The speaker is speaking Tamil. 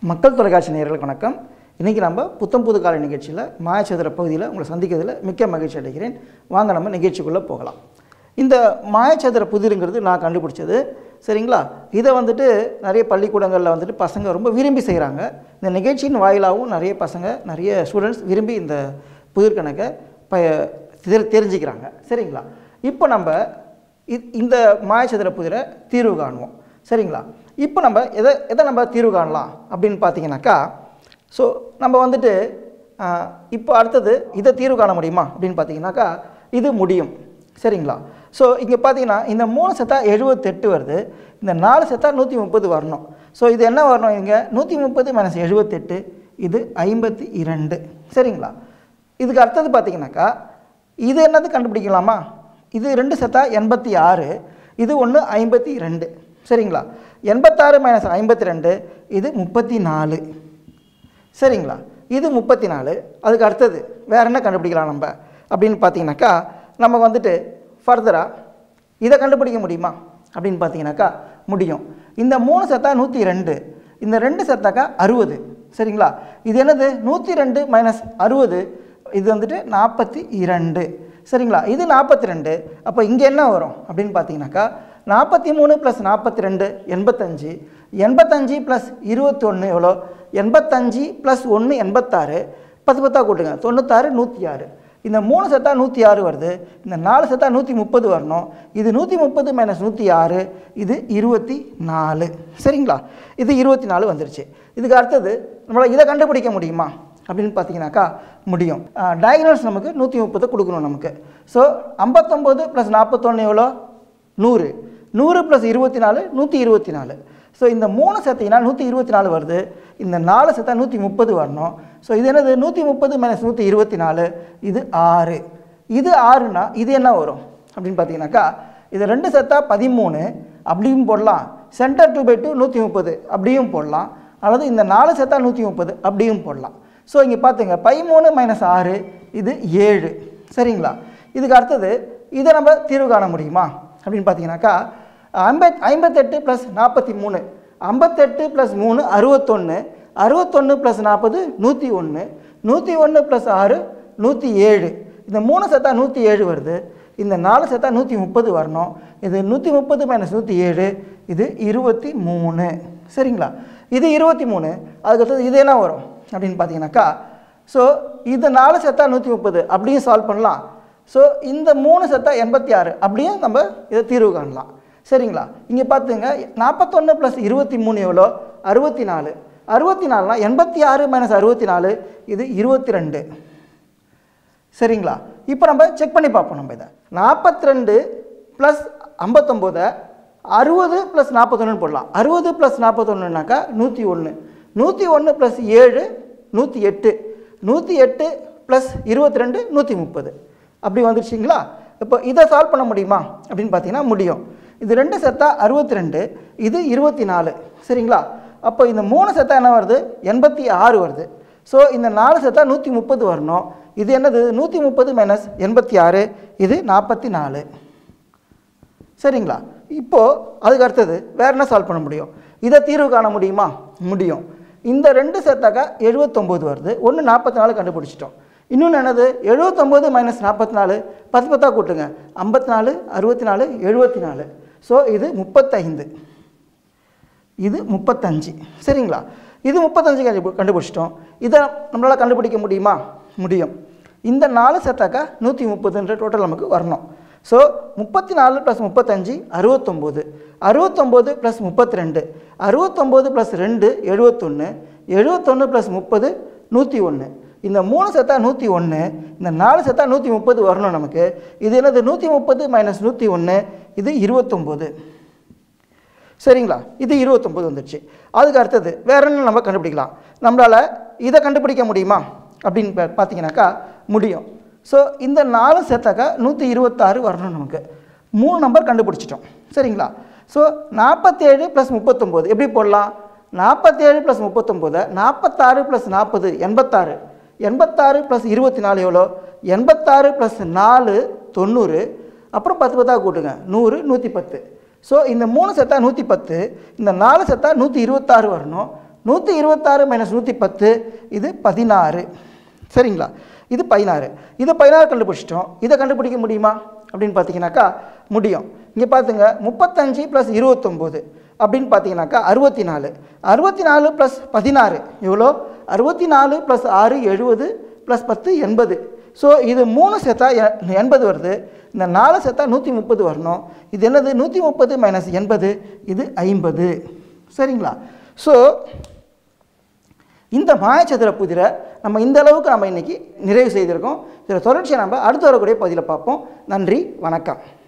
மக்கள் தொலைக்காட்சி நேயர்களுக்கு வணக்கம் இன்றைக்கி நம்ம புத்தம் புது காலை நிகழ்ச்சியில் மாயச்சதுர பகுதியில் உங்களை சந்திக்கிறதுல மிக்க மகிழ்ச்சி அடைகிறேன் வாங்க நம்ம நிகழ்ச்சிக்குள்ளே போகலாம் இந்த மாயச்சதுர புதிருங்கிறது நான் கண்டுபிடிச்சது சரிங்களா இதை வந்துட்டு நிறைய பள்ளிக்கூடங்களில் வந்துட்டு பசங்க ரொம்ப விரும்பி செய்கிறாங்க இந்த நிகழ்ச்சியின் வாயிலாகவும் நிறைய பசங்க நிறைய ஸ்டூடெண்ட்ஸ் விரும்பி இந்த புதிர் கணக்கை ப தெரி தெரிஞ்சுக்கிறாங்க சரிங்களா இப்போ நம்ம இ- இந்த மாயச்சதுர புதிரை தீர்வு காணுவோம் சரிங்களா இப்போ நம்ம எதை எதை நம்ம தீர்வு காணலாம் அப்படின்னு பார்த்தீங்கன்னாக்கா ஸோ நம்ம வந்துட்டு ஆஹ், இப்போ அடுத்தது இதை தீர்வு காண முடியுமா அப்படின்னு பார்த்தீங்கன்னாக்கா இது முடியும் சரிங்களா ஸோ இங்கே பார்த்தீங்கன்னா இந்த மூணு செத்தா எழுபத்தெட்டு வருது இந்த நாலு செத்தா நூற்றி முப்பது வரணும் ஸோ இது என்ன வரணும் இங்கே நூற்றி முப்பது மைனஸ் எழுபத்தெட்டு இது ஐம்பத்தி இரண்டு சரிங்களா இதுக்கு அடுத்தது பார்த்தீங்கன்னாக்கா இது என்னது கண்டுபிடிக்கலாமா இது ரெண்டு செத்தா எண்பத்தி ஆறு இது ஒன்று ஐம்பத்தி ரெண்டு சரிங்களா எண்பத்தாறு மைனஸ் ஐம்பத்தி ரெண்டு இது முப்பத்தி நாலு சரிங்களா இது முப்பத்தி நாலு அதுக்கு அடுத்தது வேற என்ன கண்டுபிடிக்கலாம் நம்ம அப்படின்னு பார்த்தீங்கன்னாக்கா நம்ம வந்துட்டு ஃபர்தராக இதை கண்டுபிடிக்க முடியுமா அப்படின்னு பார்த்தீங்கன்னாக்கா முடியும் இந்த மூணு செத்தா நூற்றி ரெண்டு இந்த ரெண்டு செத்தாக்கா அறுபது சரிங்களா இது என்னது நூற்றி ரெண்டு மைனஸ் அறுபது இது வந்துட்டு நாற்பத்தி இரண்டு சரிங்களா இது நாற்பத்தி ரெண்டு அப்போ இங்கே என்ன வரும் அப்படின்னு பார்த்தீங்கன்னாக்கா நாற்பத்தி மூணு ப்ளஸ் நாற்பத்தி ரெண்டு எண்பத்தஞ்சு எண்பத்தஞ்சு ப்ளஸ் இருபத்தொன்று எவ்வளோ எண்பத்தஞ்சு ப்ளஸ் ஒன்று எண்பத்தாறு பத்து பத்தா கூட்டுங்க தொண்ணூத்தாறு நூற்றி ஆறு இந்த மூணு செத்தா நூற்றி ஆறு வருது இந்த நாலு செத்தா நூற்றி முப்பது வரணும் இது நூற்றி முப்பது மைனஸ் நூற்றி ஆறு இது இருபத்தி நாலு சரிங்களா இது இருபத்தி நாலு வந்துருச்சு இதுக்கு அடுத்தது நம்மளால் இதை கண்டுபிடிக்க முடியுமா அப்படின்னு பார்த்தீங்கன்னாக்கா முடியும் டயக்னல்ஸ் நமக்கு நூற்றி முப்பது கொடுக்கணும் நமக்கு ஸோ ஐம்பத்தொம்போது ப்ளஸ் நாற்பத்தொன்று எவ்வளோ நூறு நூறு ப்ளஸ் இருபத்தி நாலு நூற்றி இருபத்தி நாலு ஸோ இந்த மூணு சேர்த்திங்கன்னா நூற்றி இருபத்தி நாலு வருது இந்த நாலு சேர்த்தா நூற்றி முப்பது வரணும் ஸோ இது என்னது நூற்றி முப்பது மைனஸ் நூற்றி இருபத்தி நாலு இது ஆறு இது ஆறுனா இது என்ன வரும் அப்படின்னு பார்த்தீங்கன்னாக்கா இது ரெண்டு சேர்த்தா பதிமூணு அப்படியும் போடலாம் சென்டர் டூ பை டூ நூற்றி முப்பது அப்படியும் போடலாம் அல்லது இந்த நாலு சேர்த்தா நூற்றி முப்பது அப்படியும் போடலாம் ஸோ இங்கே பார்த்துங்க பதிமூணு மைனஸ் ஆறு இது ஏழு சரிங்களா இதுக்கு அடுத்தது இதை நம்ம தீர்வு காண முடியுமா அப்படின்னு பார்த்தீங்கன்னாக்கா ஐம்பத் ஐம்பத்தெட்டு ப்ளஸ் நாற்பத்தி மூணு ஐம்பத்தெட்டு ப்ளஸ் மூணு அறுபத்தொன்று அறுபத்தொன்று ப்ளஸ் நாற்பது நூற்றி ஒன்று நூற்றி ஒன்று ப்ளஸ் ஆறு நூற்றி ஏழு இந்த மூணு செத்தா நூற்றி ஏழு வருது இந்த நாலு செத்தா நூற்றி முப்பது வரணும் இது நூற்றி முப்பது மைனஸ் நூற்றி ஏழு இது இருபத்தி மூணு சரிங்களா இது இருபத்தி மூணு அதுக்கடுத்தது இது என்ன வரும் அப்படின்னு பார்த்தீங்கன்னாக்கா ஸோ இது நாலு செத்தா நூற்றி முப்பது அப்படியும் சால்வ் பண்ணலாம் ஸோ இந்த மூணு செத்தா எண்பத்தி ஆறு அப்படியும் நம்ம இதை தீர்வு காணலாம் சரிங்களா இங்கே பார்த்துங்க நாற்பத்தொன்று ப்ளஸ் இருபத்தி மூணு எவ்வளோ அறுபத்தி நாலு அறுபத்தி நாலுனா எண்பத்தி ஆறு மைனஸ் அறுபத்தி நாலு இது இருபத்தி ரெண்டு சரிங்களா இப்போ நம்ம செக் பண்ணி பார்ப்போம் நம்ம இதை நாற்பத்தி ரெண்டு ப்ளஸ் ஐம்பத்தொம்போதை அறுபது ப்ளஸ் நாற்பத்தொன்னு போடலாம் அறுபது ப்ளஸ் நாற்பத்தொன்னுனாக்கா நூற்றி ஒன்று நூற்றி ஒன்று ப்ளஸ் ஏழு நூற்றி எட்டு நூற்றி எட்டு ப்ளஸ் இருபத்தி ரெண்டு நூற்றி முப்பது அப்படி வந்துருச்சிங்களா இப்போ இதை சால்வ் பண்ண முடியுமா அப்படின்னு பார்த்தீங்கன்னா முடியும் இது ரெண்டு செத்தா அறுபத்தி ரெண்டு இது இருபத்தி நாலு சரிங்களா அப்போ இந்த மூணு செத்தா என்ன வருது எண்பத்தி ஆறு வருது ஸோ இந்த நாலு செத்தா நூற்றி முப்பது வரணும் இது என்னது நூற்றி முப்பது மைனஸ் எண்பத்தி ஆறு இது நாற்பத்தி நாலு சரிங்களா இப்போது அதுக்கு அடுத்தது வேறு என்ன சால்வ் பண்ண முடியும் இதை தீர்வு காண முடியுமா முடியும் இந்த ரெண்டு சேர்த்தாக்கா எழுபத்தொம்போது வருது ஒன்று நாற்பத்தி நாலு கண்டுபிடிச்சிட்டோம் இன்னொன்று என்னது எழுபத்தொம்போது மைனஸ் நாற்பத்தி நாலு பத்து பத்தா கூட்டுங்க ஐம்பத்தி நாலு அறுபத்தி நாலு எழுபத்தி நாலு ஸோ இது முப்பத்தைந்து இது முப்பத்தஞ்சு சரிங்களா இது முப்பத்தஞ்சு கண்டு கண்டுபிடிச்சிட்டோம் இதை நம்மளால் கண்டுபிடிக்க முடியுமா முடியும் இந்த நாலு சேர்த்தாக்கா நூற்றி முப்பதுன்ற டோட்டல் நமக்கு வரணும் ஸோ முப்பத்தி நாலு ப்ளஸ் முப்பத்தஞ்சு அறுபத்தொம்போது அறுபத்தொம்போது ப்ளஸ் முப்பத்தி ரெண்டு அறுபத்தொம்போது ப்ளஸ் ரெண்டு எழுபத்தொன்று எழுபத்தொன்று ப்ளஸ் முப்பது நூற்றி ஒன்று இந்த மூணு செத்தா நூற்றி ஒன்று இந்த நாலு செத்தா நூற்றி முப்பது வரணும் நமக்கு இது என்னது நூற்றி முப்பது மைனஸ் நூற்றி ஒன்று இது இருபத்தொம்போது சரிங்களா இது இருபத்தொம்போது வந்துடுச்சு அதுக்கு அடுத்தது வேற என்ன நம்ம கண்டுபிடிக்கலாம் நம்மளால் இதை கண்டுபிடிக்க முடியுமா அப்படின்னு பா- பார்த்தீங்கன்னாக்கா முடியும் ஸோ இந்த நாலு சேர்த்தாக்கா நூற்றி இருபத்தாறு வரணும் நமக்கு மூணு நம்பர் கண்டுபிடிச்சிட்டோம் சரிங்களா ஸோ நாற்பத்தேழு ப்ளஸ் முப்பத்தொம்போது எப்படி போடலாம் நாற்பத்தேழு ப்ளஸ் முப்பத்தொம்போதை நாற்பத்தாறு ப்ளஸ் நாற்பது எண்பத்தாறு எண்பத்தாறு ப்ளஸ் இருபத்தி நாலு எவ்வளோ எண்பத்தாறு ப்ளஸ் நாலு தொண்ணூறு அப்புறம் பத்து பத்தாக கூட்டுங்க நூறு நூற்றி பத்து ஸோ இந்த மூணு செத்தா நூற்றி பத்து இந்த நாலு செத்தா நூற்றி இருபத்தாறு வரணும் நூற்றி இருபத்தாறு மைனஸ் நூற்றி பத்து இது பதினாறு சரிங்களா இது பதினாறு இதை பதினாறு கண்டுபிடிச்சிட்டோம் இதை கண்டுபிடிக்க முடியுமா அப்படின்னு பார்த்தீங்கன்னாக்கா முடியும் இங்கே பார்த்துங்க முப்பத்தஞ்சு ப்ளஸ் இருபத்தொம்போது அப்படின்னு பார்த்தீங்கன்னாக்கா அறுபத்தி நாலு அறுபத்தி நாலு ப்ளஸ் பதினாறு எவ்வளோ அறுபத்தி நாலு ப்ளஸ் ஆறு எழுபது ப்ளஸ் பத்து எண்பது ஸோ இது மூணு சேர்த்தா எ- எண்பது வருது இந்த நாலு சேர்த்தா நூற்றி முப்பது வரணும் இது என்னது நூற்றி முப்பது மைனஸ் எண்பது இது ஐம்பது சரிங்களா ஸோ இந்த மாயச்சதுர புதிரை நம்ம இந்த அளவுக்கு நம்ம இன்றைக்கி நிறைவு செய்திருக்கோம் இதில் தொடர்ச்சியை நம்ம அடுத்து வரக்கூடிய பகுதியில் பார்ப்போம் நன்றி வணக்கம்